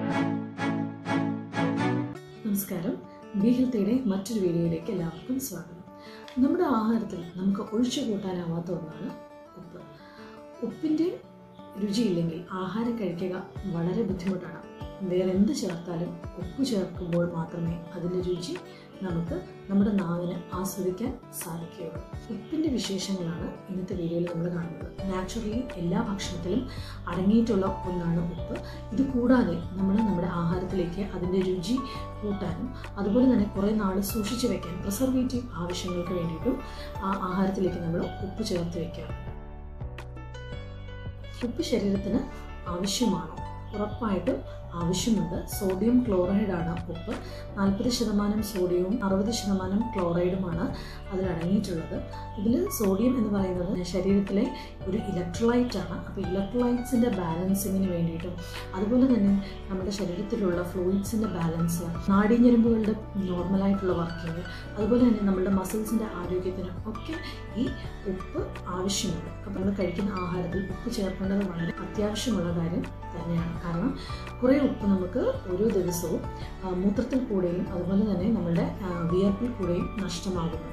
നമസ്കാരം ബി ഹെൽത്തിയുടെ മറ്റൊരു വീഡിയോയിലേക്ക് എല്ലാവർക്കും സ്വാഗതം നമ്മുടെ ആഹാരത്തിൽ നമുക്ക് ഒഴിച്ചു കൂട്ടാനാവാത്ത ഒന്നാണ് ഉപ്പ് ഉപ്പിൻ്റെ രുചിയില്ലെങ്കിൽ ആഹാരം കഴിക്കുക വളരെ ബുദ്ധിമുട്ടാണ് വേറെ എന്ത് ചേർത്താലും ഉപ്പ് ചേർക്കുമ്പോൾ മാത്രമേ അതിൻ്റെ രുചി നമുക്ക് നമ്മുടെ നാവിന് ആസ്വദിക്കാൻ സാധിക്കുകയുള്ളൂ ഉപ്പിൻ്റെ വിശേഷങ്ങളാണ് ഇന്നത്തെ വീഡിയോയിൽ നമ്മൾ കാണുന്നത് നാച്ചുറലി എല്ലാ ഭക്ഷണത്തിലും അടങ്ങിയിട്ടുള്ള ഒന്നാണ് ഉപ്പ് ഇത് കൂടാതെ നമ്മൾ നമ്മുടെ ആഹാരത്തിലേക്ക് അതിൻ്റെ രുചി കൂട്ടാനും അതുപോലെ തന്നെ കുറേ നാൾ സൂക്ഷിച്ചു വെക്കാൻ പ്രിസർവേറ്റീവ് ആവശ്യങ്ങൾക്ക് വേണ്ടിയിട്ടും ആ ആഹാരത്തിലേക്ക് നമ്മൾ ഉപ്പ് ചേർത്ത് വെക്കാം ഉപ്പ് ശരീരത്തിന് ആവശ്യമാണോ ഉറപ്പായിട്ടും ആവശ്യമുണ്ട് സോഡിയം ക്ലോറൈഡ് ആണ് ഉപ്പ് നാൽപ്പത് ശതമാനം സോഡിയവും അറുപത് ശതമാനം ക്ലോറൈഡുമാണ് അതിൽ അടങ്ങിയിട്ടുള്ളത് ഇതിൽ സോഡിയം എന്ന് പറയുന്നത് ശരീരത്തിലെ ഒരു ഇലക്ട്രോലൈറ്റ് ആണ് അപ്പോൾ ഇലക്ട്രോലൈറ്റ്സിൻ്റെ ബാലൻസിങ്ങിന് വേണ്ടിയിട്ടും അതുപോലെ തന്നെ നമ്മുടെ ശരീരത്തിലുള്ള ഫ്ലൂയിഡ്സിൻ്റെ ബാലൻസ് നാഡീഞരമ്പുകളുടെ നോർമലായിട്ടുള്ള വർക്കിംഗ് അതുപോലെ തന്നെ നമ്മുടെ മസിൽസിൻ്റെ ആരോഗ്യത്തിന് ഒക്കെ ഈ ഉപ്പ് ആവശ്യമുണ്ട് അപ്പോൾ നമ്മൾ കഴിക്കുന്ന ആഹാരത്തിൽ ഉപ്പ് ചേർക്കേണ്ടത് വളരെ അത്യാവശ്യമുള്ള കാര്യം തന്നെയാണ് കാരണം കുറേ ഉപ്പ് നമുക്ക് ഓരോ ദിവസവും ആ, മൂത്രത്തിൽ കൂടെയും അതുപോലെ തന്നെ നമ്മളുടെ ആ, വിയർപ്പിൽ കൂടെയും നഷ്ടമാകുന്നുണ്ട്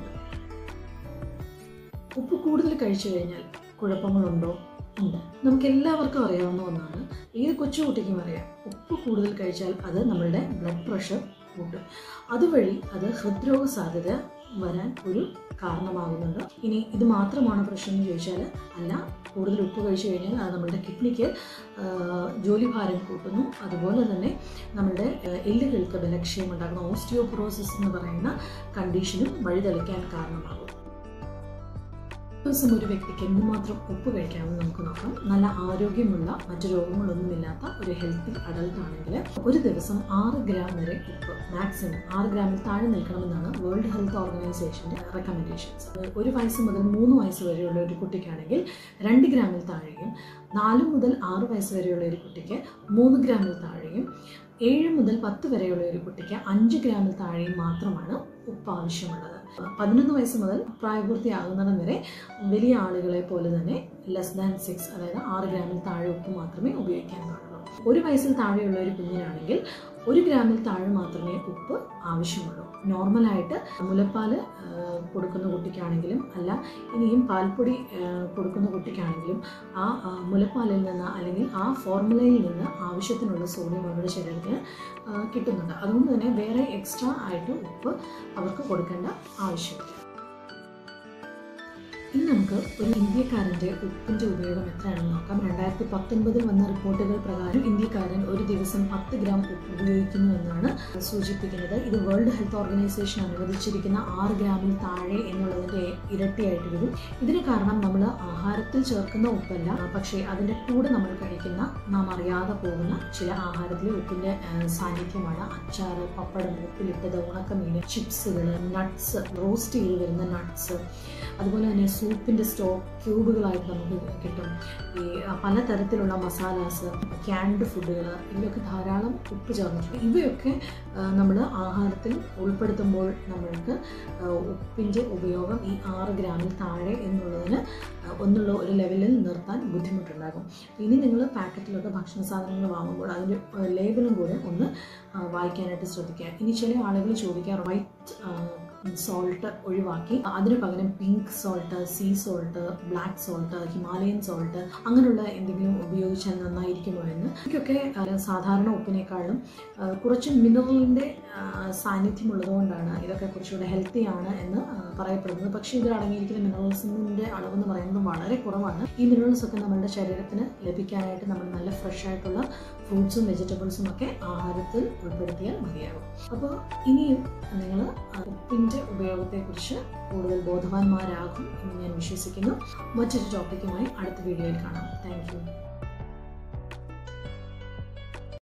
ഉപ്പ് കൂടുതൽ കഴിച്ചു കഴിഞ്ഞാൽ കുഴപ്പങ്ങളുണ്ടോ ഉണ്ട് നമുക്ക് എല്ലാവർക്കും അറിയാവുന്ന ഒന്നാണ് ഏത് കൊച്ചുകുട്ടിക്കും അറിയാം ഉപ്പ് കൂടുതൽ കഴിച്ചാൽ അത് നമ്മളുടെ ബ്ലഡ് പ്രഷർ കൂട്ടും അതുവഴി അത് ഹൃദ്രോഗ സാധ്യത വരാൻ ഒരു കാരണമാകുന്നുണ്ട് ഇനി ഇത് മാത്രമാണ് പ്രശ്നം എന്ന് ചോദിച്ചാൽ അല്ല കൂടുതൽ ഉപ്പ് കഴിച്ചു കഴിഞ്ഞാൽ അത് നമ്മുടെ കിഡ്നിക്ക് ജോലിഭാരം കൂട്ടുന്നു അതുപോലെ തന്നെ നമ്മുടെ ആ, എല്ലുകൾക്ക് ബലക്ഷയം ഉണ്ടാക്കുന്ന ഓസ്റ്റിയോപൊറോസിസ് എന്ന് പറയുന്ന കണ്ടീഷനും വഴിതെളിക്കാൻ കാരണമാകും ദിവസം ഒരു വ്യക്തിക്ക് എന്തുമാത്രം ഉപ്പ് കഴിക്കാമെന്ന് നമുക്ക് നോക്കാം നല്ല ആരോഗ്യമുള്ള മറ്റു രോഗങ്ങളൊന്നുമില്ലാത്ത ഒരു ഹെൽത്തി അഡൽട്ട് ആണെങ്കിൽ ഒരു ദിവസം ആറ് ഗ്രാം വരെ ഉപ്പ് മാക്സിമം ആറ് ഗ്രാമിൽ താഴെ നിൽക്കണമെന്നാണ് വേൾഡ് ഹെൽത്ത് ഓർഗനൈസേഷൻ്റെ റെക്കമെൻഡേഷൻസ് ഒരു വയസ്സ് മുതൽ മൂന്ന് വയസ്സ് വരെയുള്ള ഒരു കുട്ടിക്കാണെങ്കിൽ രണ്ട് ഗ്രാമിൽ താഴെയും നാല് മുതൽ ആറ് വയസ്സ് വരെയുള്ള ഒരു കുട്ടിക്ക് മൂന്ന് ഗ്രാമിൽ താഴെയും ഏഴ് മുതൽ പത്ത് വരെയുള്ള ഒരു കുട്ടിക്ക് അഞ്ച് ഗ്രാമിൽ താഴെയും മാത്രമാണ് ഉപ്പ് ആവശ്യമുള്ളത് പതിനൊന്ന് വയസ്സ് മുതൽ പ്രായപൂർത്തിയാകുന്നിടം വരെ വലിയ ആളുകളെ പോലെ തന്നെ ലെസ് ദാൻ സിക്സ് അതായത് ആറ് ഗ്രാമിൽ താഴെ ഉപ്പ് മാത്രമേ ഉപയോഗിക്കാൻ പാടുള്ളൂ ഒരു വയസ്സിൽ താഴെയുള്ള ഒരു കുഞ്ഞിനാണെങ്കിൽ ഒരു ഗ്രാമിൽ താഴെ മാത്രമേ ഉപ്പ് ആവശ്യമുള്ളൂ നോർമലായിട്ട് മുലപ്പാല് ആ, കൊടുക്കുന്ന കുട്ടിക്കാണെങ്കിലും അല്ല ഇനിയും പാൽപ്പൊടി ആ, കൊടുക്കുന്ന കുട്ടിക്കാണെങ്കിലും ആ ആ, മുലപ്പാലിൽ നിന്ന് അല്ലെങ്കിൽ ആ ഫോർമുലയിൽ നിന്ന് ആവശ്യത്തിനുള്ള സോഡിയം അവരുടെ ശരീരത്തിന് ആ, കിട്ടുന്നുണ്ട് അതുകൊണ്ട് തന്നെ വേറെ എക്സ്ട്രാ ആയിട്ട് ഉപ്പ് അവർക്ക് കൊടുക്കേണ്ട ആവശ്യമില്ല ഇനി നമുക്ക് ഒരു ഇന്ത്യക്കാരൻ്റെ ഉപ്പിൻ്റെ ഉപയോഗം എത്രയാണെന്ന് നോക്കാം രണ്ടായിരത്തി പത്തൊൻപതിൽ വന്ന റിപ്പോർട്ടുകൾ പ്രകാരം ഇന്ത്യക്കാരൻ ഒരു ദിവസം പത്ത് ഗ്രാം ഉപ്പ് ഉപയോഗിക്കുന്നു എന്നാണ് സൂചിപ്പിക്കുന്നത് ഇത് വേൾഡ് ഹെൽത്ത് ഓർഗനൈസേഷൻ അനുവദിച്ചിരിക്കുന്ന ആറ് ഗ്രാമിൽ താഴെ എന്നുള്ളതിൻ്റെ ഇരട്ടിയായിട്ട് വരും ഇതിന് കാരണം നമ്മൾ ആഹാരത്തിൽ ചേർക്കുന്ന ഉപ്പല്ല പക്ഷേ അതിൻ്റെ കൂടെ നമ്മൾ കഴിക്കുന്ന നാം അറിയാതെ പോകുന്ന ചില ആഹാരത്തിലെ ഉപ്പിൻ്റെ ആ, സാന്നിധ്യമാണ് അച്ചാറ് പപ്പടം ഉപ്പിലിട്ടത് ഉണക്കമീൻ ചിപ്സുകൾ നട്ട്സ് റോസ്റ്റ് ചെയ്ത് വരുന്ന നട്ട്സ് അതുപോലെ തന്നെ സൂപ്പിൻ്റെ സ്റ്റോക്ക് ക്യൂബുകളായിട്ട് നമുക്ക് കിട്ടും ഈ ആ, പലതരത്തിലുള്ള മസാലാസ് ക്യാൻഡ് ഫുഡുകൾ ഇതിലൊക്കെ ധാരാളം ഉപ്പ് ചേർന്നിട്ടുണ്ട് ഇവയൊക്കെ നമ്മൾ ആഹാരത്തിൽ ഉൾപ്പെടുത്തുമ്പോൾ നമ്മൾക്ക് ആ, ഉപ്പിൻ്റെ ഉപയോഗം ഈ ആറ് ഗ്രാമിൽ താഴെ എന്നുള്ളതിന് ആ, ഒന്നുള്ള ഒരു ലെവലിൽ നിർത്താൻ ബുദ്ധിമുട്ടുണ്ടാകും ഇനി നിങ്ങൾ പാക്കറ്റിലൊക്കെ ഭക്ഷണ സാധനങ്ങൾ വാങ്ങുമ്പോൾ അതിൻ്റെ ലേബലും കൂടെ ഒന്ന് ആ, വായിക്കാനായിട്ട് ശ്രദ്ധിക്കുക ഇനി ചില ആളുകൾ ചോദിക്കുക വൈറ്റ് സോൾട്ട് ഒഴിവാക്കി അതിന് പകരം pink salt sea salt black salt Himalayan salt അങ്ങനെയുള്ള എന്തെങ്കിലും ഉപയോഗിച്ചാൽ നന്നായിരിക്കുമോ എന്ന് എനിക്കൊക്കെ ആ, സാധാരണ ഉപ്പിനേക്കാളും ആ, കുറച്ച് മിനറലിൻ്റെ സാന്നിധ്യമുള്ളതുകൊണ്ടാണ് ഇതൊക്കെ കുറച്ചുകൂടെ ഹെൽത്തി ആണ് എന്ന് ആ, പറയപ്പെടുന്നത് പക്ഷേ ഇതിൽ അടങ്ങിയിരിക്കുന്ന മിനറൽസിൻ്റെ അളവെന്ന് പറയുന്നത് വളരെ കുറവാണ് ഈ മിനറൽസ് ഒക്കെ നമ്മുടെ ശരീരത്തിന് ലഭിക്കാനായിട്ട് നമ്മൾ നല്ല ഫ്രഷ് ആയിട്ടുള്ള ഫ്രൂട്ട്സും വെജിറ്റബിൾസും ഒക്കെ ആഹാരത്തിൽ ഉൾപ്പെടുത്തിയാൽ മതിയാകും അപ്പോൾ ഇനിയും നിങ്ങൾ ഉപ്പിൻ്റെ ഉപയോഗത്തെക്കുറിച്ച് കൂടുതൽ ബോധവാന്മാരാകും എന്ന് ഞാൻ വിശ്വസിക്കുന്നു മറ്റൊരു ടോപ്പിക്കുമായി അടുത്ത വീഡിയോയിൽ കാണാം താങ്ക് യു